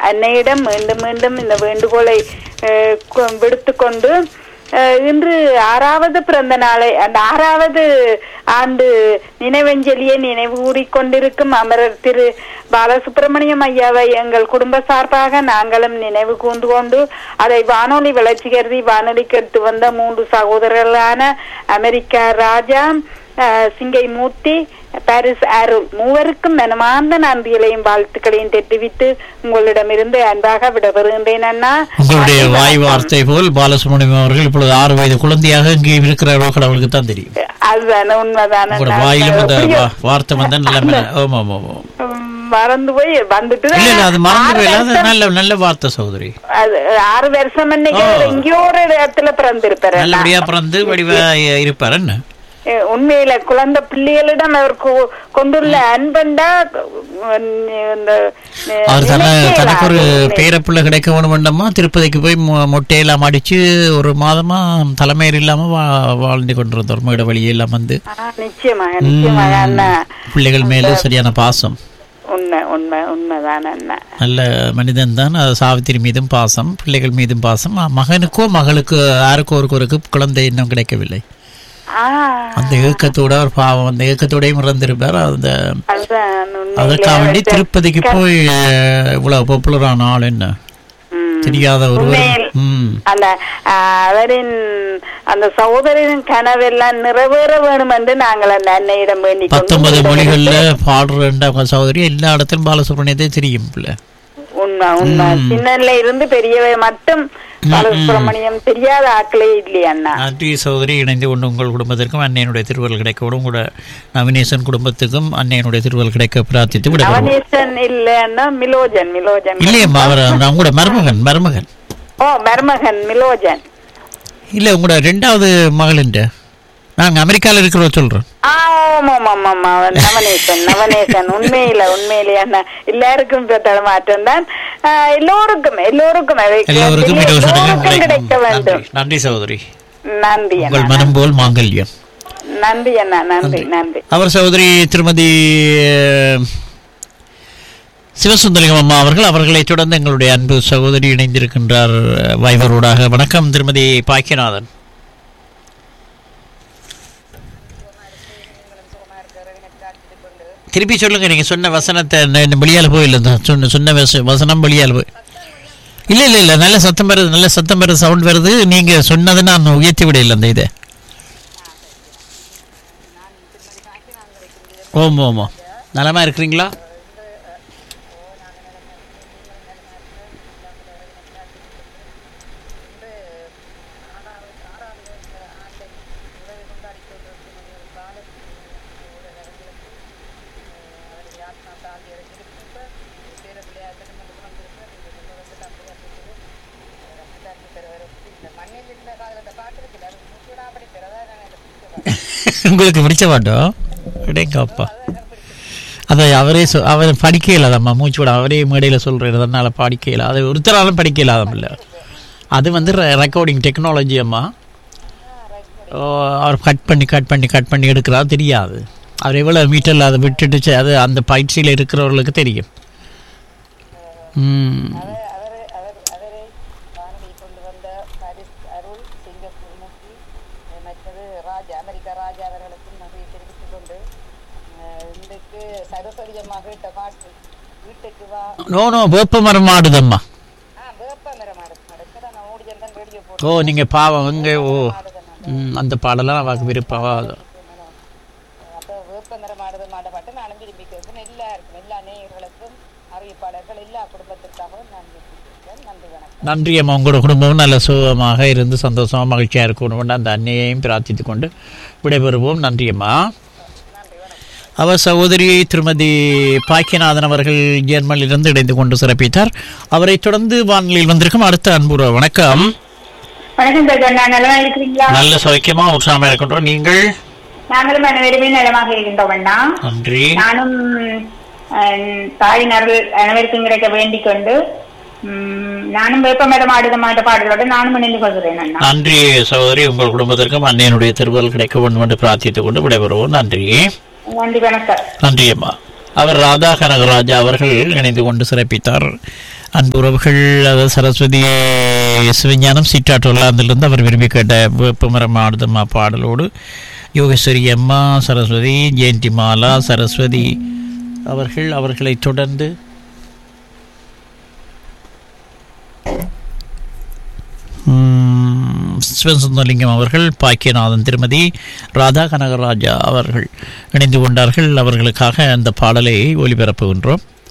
அன்னையிடம் மீண்டும் மீண்டும் இந்த வேண்டுகோளை அஹ், கொ- விடுத்துக்கொண்டு அஹ், இன்று ஆறாவது பிறந்த நாளை அந்த ஆறாவது ஆண்டு நினைவஞ்சலியை நினைவு கூறிக்கொண்டிருக்கும் அமரர் திரு பாலசுப்பிரமணியம் ஐயாவை எங்கள் குடும்ப சார்பாக நாங்களும் நினைவு கூர்ந்து கொண்டு அதை வானொலி வளர்ச்சி கருதி வானொலிக்கு எடுத்து வந்த மூன்று சகோதரர்களான அமெரிக்கா ராஜா அஹ், சிங்கை மூர்த்தி பாரிஸ் அருள் மூவருக்கும் மனமார்ந்த நன்றிகளையும் வாழ்த்துக்களையும் தெரிவித்து உங்களிடமிருந்து அன்பாக விடப்பெறுகின்றேன் அண்ணா உங்களுடைய வாய் வார்த்தை போல் பாலசுப்ரமணியம் அவர்கள் இப்பொழுது ஆறு வயது குழந்தையாக இங்கே இருக்கிறார்கள் கடவுளுக்கு தான் தெரியும் அதுதானே உண்மைதானே உங்களோட அண்ணா. வாயிலும் அந்த எப்படியோ, வா- வார்த்தை வந்தா நல்ல மெல்ல- ஆமா ஆமா ஆமா உம், மறந்து போய் வந்துட்டு இல்ல இல்ல அது மறந்து ஆறு போயில அது வருஷம் நல்ல நல்ல வார்த்தை சகோதரி அது ஆறு வருஷம் இன்னைக்கு ஓ. எங்கேயோ ஒரு இடத்துல பிறந்திருப்பாரு அண்ணா. நல்லபடியா பிறந்து வடிவா இருப்பார் என்ன அஹ் உண்மையில குழந்தை பிள்ளைகளிடம் அவர் கொ- கொண்டுள்ள அன்பண்டா உம், இந்த அஹ், அவர் தன நினைக்கல தனக்கு ஒரு அது உண்மை. பேரப்புள்ள கிடைக்க வேணுமெண்டமா திருப்பதிக்கு போய் மொ- மொட்டையெல்லாம் அடிச்சு ஒரு மாதமா தலைமையர் இல்லாம வா- வாழ்ந்து கொண்டிருந்தார் மேட வழியெல்லாம் வந்து ஆ, நிச்சயமாக நிச்சயமாக அண்ணா பிள்ளைகள் மேல சரியான பாசம் உண்மை உண்மை உண்மைதான் அண்ணா நல்ல மனிதன் தான் அது சாவித்திரி மீதும் பாசம் பிள்ளைகள் மீதும் பாசம் அ, மகனுக்கோ மகளுக்கு யாருக்கோ ஒருவருக்கு குழந்தை இன்னும் கிடைக்கவில்லை ஆ அந்த ஏக்கத்தோட ஒரு பாவம் அந்த ஏக்கத்தோடயும் இறந்திருப்பார் அந்த அதுதான் உண்மையிலே அதற்காக வேண்டி அவருக்கு திருப்பதிக்கு போய் அஹ், இவ்வளவு பாப்புலரான ஆள் என்ன ம். தெரியாத ஒருவர் உண்மையில் ம் அந்த ஆ, அவரின் அந்த சகோதரின் கனவெல்லாம் நிறைவேற வேணும் என்று நாங்கள் அந்த அன்னையிடம் வேண்டிக் கொண்டு பத்தொன்பது உங்களிடம் மொழிகள்ல பாடுற அவங்க சகோதரி எல்லா இடத்திலும் பாலசுப்ரமணியத்தை தெரியும் பிள்ளை உண்மை உண்மை சின்னல இருந்து பெரியவை மட்டும் பாலசுப்ரமணியம் தெரியாத ஆட்களே இல்லையா அண்ணா நன்றி சகோதரி இணைந்து கொண்டு உங்கள் குடும்பத்திற்கும் அன்னையனுடைய திருவள் கிடைக்கவிடும் கூட நவநேசன் குடும்பத்துக்கும் அன்னையனுடைய திருவள் கிடைக்க பிரார்த்தித்து விட நவநேசன் இல்லன்னா மிலோஜன் மிலோஜன் இல்லையம்மா அவர் உங்களோட மருமகன் மருமகன் ஓ மருமகன் மிலோஜன் இல்ல உங்களோட ரெண்டாவது மகளின் நாங்க அமெரிக்கால இருக்கிறோம் சொல்றோம் ஆ ஆமாம் ஆமாம் ஆமா அவன் நவநேசன் நவநேசன் உண்மையில உண்மையிலே அண்ணா எல்லாருக்கும் பெற்ற மாற்றம் தான் ஆ, எல்லோருக்கும் எல்லோருக்கும் அதை எல்லோருக்கும் இலவசமாக எல்லோருக்கும் கிடைக்க கிடைக்கும் வேண்டும் நன்றி. நன்றி சகோதரி நன்றி உங்கள் அண்ணா மனம் போல் மாங்கல்யம் நன்றி அண்ணா நன்றி நன்றி அவர் சகோதரி திருமதி அஹ், சிவசுந்தரிகம் அம்மா அவர்கள் அவர்களை தொடர்ந்து எங்களுடைய அன்பு சகோதரி இணைந்திருக்கின்றார் அஹ், வைபரோடாக வணக்கம் திருமதி பாக்கியநாதன் திருப்பி சொல்லுங்க நீங்க சொன்ன வசனத்தை ந- வெளியால போயில்ல இந்த சொன்ன சொன்ன வச- வசனம் வெளியால போய் இல்ல இல்ல இல்ல நல்ல சத்தம் வருது நல்ல சத்தம் வருது சவுண்ட் வருது நீங்க சொன்னதை நான் உயர்த்தி விட இல்லை அந்த இதை ஓம் ஓமோ நலமா இருக்கிறீங்களா உங்களுக்கு பிடிச்ச பாட்டோ அடேங்கப்பா அதை அவரே சொ அவர் படிக்க இல்லாதம்மா மூச்சு விட அவரே மேடையில் சொல்கிறார் அதனால் படிக்க இல்லாத அது ஒருத்தராலும் படிக்க இல்லாதமில்ல அது வந்து ரெக்கார்டிங் டெக்னாலஜி அம்மா ஓ, அவர் கட் பண்ணி கட் பண்ணி கட் பண்ணி எடுக்கிறா தெரியாது அவர் எவ்வளோ மீட்டரில் அதை விட்டுட்டு செ- அது அந்த பயிற்சியில் இருக்கிறவர்களுக்கு தெரியும் ம் கொண்டு வந்த பாரிஸ் அருள் சிங்கப்பூர் முக்கி மற்றது ராஜா அமெரிக்கா ராஜா அவர்களுக்கும் நன்றியை தெரிவித்துக் கொண்டு அஹ், இன்றைக்கு சரஸ்வதி அம்மா கேட்ட பாட்டு வீட்டுக்கு வா நோ நோ வேப்ப மரம் ஆடுதம்மா ஆ வேப்ப மரம் நடக்குது நான் ஓடி தான் ரேடியோ ஓ போட்டு நீங்கள் பாவம் இங்கே ஓ ம், அந்த பாடலாம் அவருக்கு விருப்பம் அப்போ வேப்ப மரம் ஆடுது மாட பாட்டு நானும் விரும்பி கேட்பேன் எல்லாருக்கும் எல்லா நேயர்களுக்கும் அறிவிப்பாளர்கள் எல்லா குடும்பத்திற்காகவும் நான் விரும்பிக்கிறேன் நன்றி வணக்கம் நன்றி அம்மா உங்களோட குடும்பமும் நல்ல சுகமாக இருந்து சந்தோஷமாக மகிழ்ச்சியாக இருக்கணும் அந்த அன்னையையும் பிரார்த்தித்து கொண்டு விடைபெறுவோம் நன்றி அம்மா அவர் சகோதரி திருமதி பாக்கியநாதன் அவர்கள் ஜெர்மனிலிருந்து இணைந்து கொண்டு சிறப்பித்தார் அவரைத் தொடர்ந்து வானொலியில் வந்திருக்கும் அடுத்த அன்புற வணக்கம் வணக்கம் பிரதர் நான் நலமா இருக்கிறீங்களா நல்ல சௌக்கியமா உற்சாகமா இருக்கின்றோம் நீங்கள் நாங்களும் அனைவருமே நலமாக இருக்கின்றோம் அண்ணா நன்றி நானும் அஹ், தாயின் அருள் அனைவருக்கும் கிடைக்க வேண்டிக் கொண்டு உம், நானும் வேப்பமரம் ஆடுத மாட்ட பாடலோட நானும் இணைந்து கொள்கிறேன் அண்ணா நன்றி சகோதரி உங்கள் குடும்பத்திற்கும் அன்னையனுடைய திருவள் கிடைக்க வேண்டும் என்று பிரார்த்தித்துக் கொண்டு விடைபெறுவோம் நன்றி நன்றி வணக்கம் நன்றி அம்மா அவர் ராதா கனகராஜா அவர்கள் இணைந்து கொண்டு சிறப்பித்தார் அன்பு உறவுகள் அது சரஸ்வதி சிவஞானம் சீட்டாட்டொல்லாந்திலிருந்து அவர் விரும்பி கேட்ட வேப்பமரம் ஆடுதம்மா பாடலோடு யோகேஸ்வரி அம்மா சரஸ்வதி ஜெயந்தி மாலா சரஸ்வதி அவர்கள் அவர்களைத் தொடர்ந்து ம், சிவசுந்தரலிங்கம் அவர்கள் பாக்கியநாதன் திருமதி ராதா கனகராஜா அவர்கள் இணைந்து கொண்டார்கள் அவர்களுக்காக அந்த பாடலை ஒலிபரப்புகின்றோம்